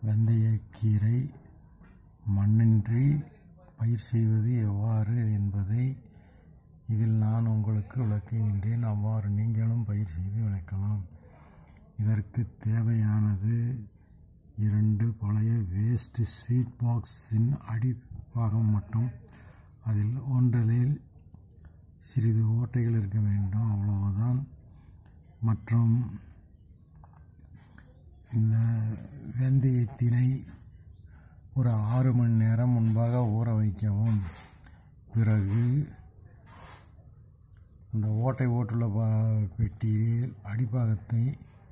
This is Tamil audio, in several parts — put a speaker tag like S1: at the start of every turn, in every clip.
S1: வெந்தயக்கீரை மண்ணின்றி பயிர் செய்வது எவ்வாறு என்பதை இதில் நான் உங்களுக்கு விளக்குகின்றேன் அவ்வாறு நீங்களும் பயிர் செய்து விளக்கலாம் இதற்கு தேவையானது இரண்டு பழைய வேஸ்ட் ஸ்வீட் பாக்ஸின் அடிப்பாகம் மட்டும் அதில் ஒன்றலில் சிறிது ஓட்டைகள் இருக்க வேண்டும் அவ்வளவுதான் மற்றும் இந்த வெந்தயத்தினை ஒரு ஆறு மணி நேரம் முன்பாக ஊற வைக்கவும் பிறகு அந்த ஓட்டை ஓட்டுள்ள பா பெட்டியில் அடிப்பாகத்தை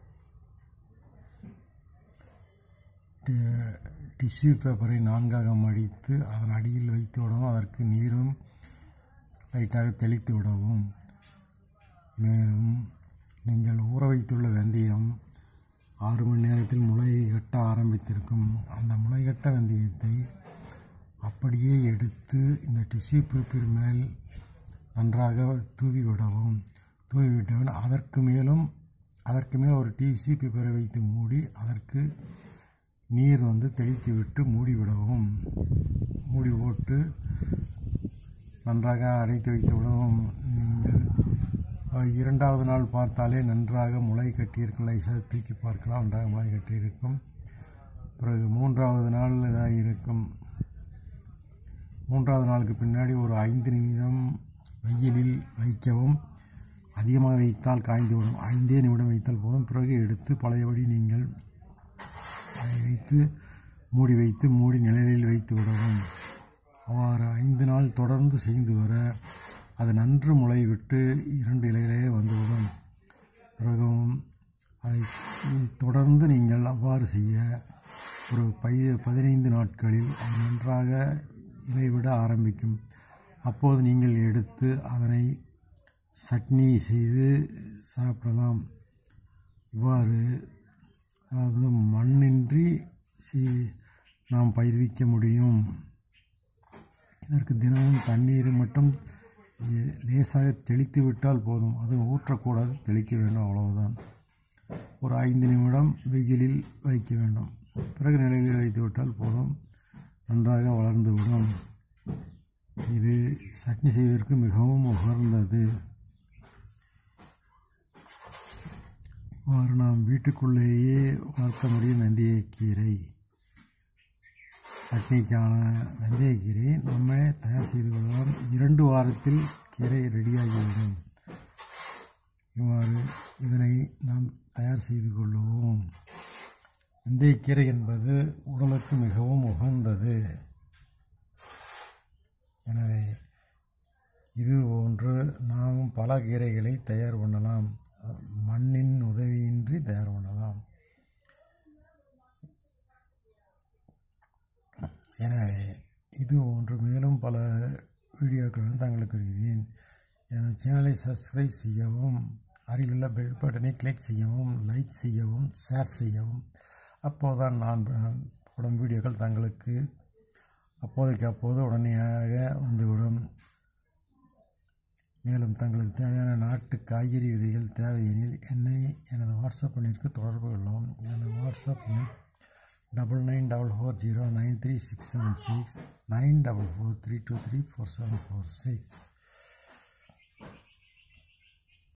S1: டி- டிஷ்யூ பேப்பரை நான்காக மடித்து அதன் அடியில் வைத்து விடவும் அதற்கு நீரும் லைட்டாக தெளித்து விடவும் மேலும் நீங்கள் ஊற வைத்துள்ள வெந்தயம் ஆறு மணி நேரத்தில் முளை கட்ட ஆரம்பித்திருக்கும் அந்த முளைகட்ட வெந்தயத்தை அப்படியே எடுத்து இந்த டிஷ்யூ பேப்பர் மேல் நன்றாக தூவி விடவும் தூவி விட்டவன் அதற்கு மேலும் அதற்கு மேல் ஒரு டிஷ்யூ பேப்பரை வைத்து மூடி அதற்கு நீர் வந்து தெளித்து விட்டு மூடி விடவும் மூடி போட்டு நன்றாக அடைத்து வைத்து விடவும் நீங்கள் அஹ், இரண்டாவது நாள் பார்த்தாலே நன்றாக முளை கட்டியிருக்கும் லைசாக தூக்கி பார்க்கலாம் நன்றாக முளை கட்டியிருக்கும் பிறகு மூன்றாவது நாள் இதாக இருக்கும் மூன்றாவது நாளுக்கு பின்னாடி ஒரு ஐந்து நிமிடம் வெயிலில் வைக்கவும் அதிகமாக வைத்தால் காய்ந்து விடும் ஐந்தே நிமிடம் வைத்தால் போதும் பிறகு எடுத்து பழையபடி நீங்கள் அதை வைத்து மூடி வைத்து மூடி நிழலில் வைத்து விடவும் அவ்வாறு ஐந்து நாள் தொடர்ந்து செய்து வர அது நன்று முளை விட்டு இரண்டு இலைகளே வந்துவிடும் பிறகும் அதை தொடர்ந்து நீங்கள் அவ்வாறு செய்ய ஒரு பை பதினைந்து நாட்களில் அது நன்றாக இலைவிட ஆரம்பிக்கும் அப்போது நீங்கள் எடுத்து அதனை சட்னி செய்து சாப்பிடலாம் இவ்வாறு அதாவது மண்ணின்றி செய்- நாம் பயிர்விக்க முடியும் இதற்கு தினமும் தண்ணீர் மட்டும் எ- லேசாக தெளித்து விட்டால் போதும் அது ஊற்றக்கூடாது தெளிக்க வேண்டும் அவ்வளவுதான் ஒரு ஐந்து நிமிடம் வெயிலில் வைக்க வேண்டும் பிறகு நிலையில் வைத்து விட்டால் போதும் நன்றாக வளர்ந்து விடும் இது சட்னி செய்வதற்கு மிகவும் உகர்ந்தது இவ்வாறு நாம் வீட்டுக்குள்ளேயே வளர்த்த முடியும் வெந்தயக்கீரை சட்னிக்கான வெந்தயக்கீரை நம்மளே தயார் செய்து கொள்ளலாம் இரண்டு வாரத்தில் கீரை ரெடியாகிவிடும் இவ்வாறு இதனை நாம் தயார் செய்து கொள்ளுவோம் வெந்தயக்கீரை என்பது உடலுக்கு மிகவும் உகந்தது எனவே இது போன்று நாம் பல கீரைகளை தயார் பண்ணலாம் மண்ணின் உதவியின்றி தயார் பண்ணலாம் எனவே இது போன்று மேலும் பல வீடியோக்களுடன் தங்களுக்கு இருக்கிறேன் எனது சேனலை சப்ஸ்கிரைப் செய்யவும் அருகிலுள்ள பெல் பட்டனை கிளிக் செய்யவும் லைக் செய்யவும் ஷேர் செய்யவும் அப்போதுதான் நான் போடும் வீடியோக்கள் தங்களுக்கு அப்போதைக்கு அப்போது உடனடியாக வந்துவிடும் மேலும் தங்களுக்கு தேவையான நாட்டு காய்கறி விதைகள் தேவையெனில் என்னை எனது வாட்ஸ்அப் எண்ணிற்கு தொடர்பு கொள்ளவும் எனது வாட்ஸ்அப் எண் double nine double four zero nine three six seven six nine double four three two three four seven four six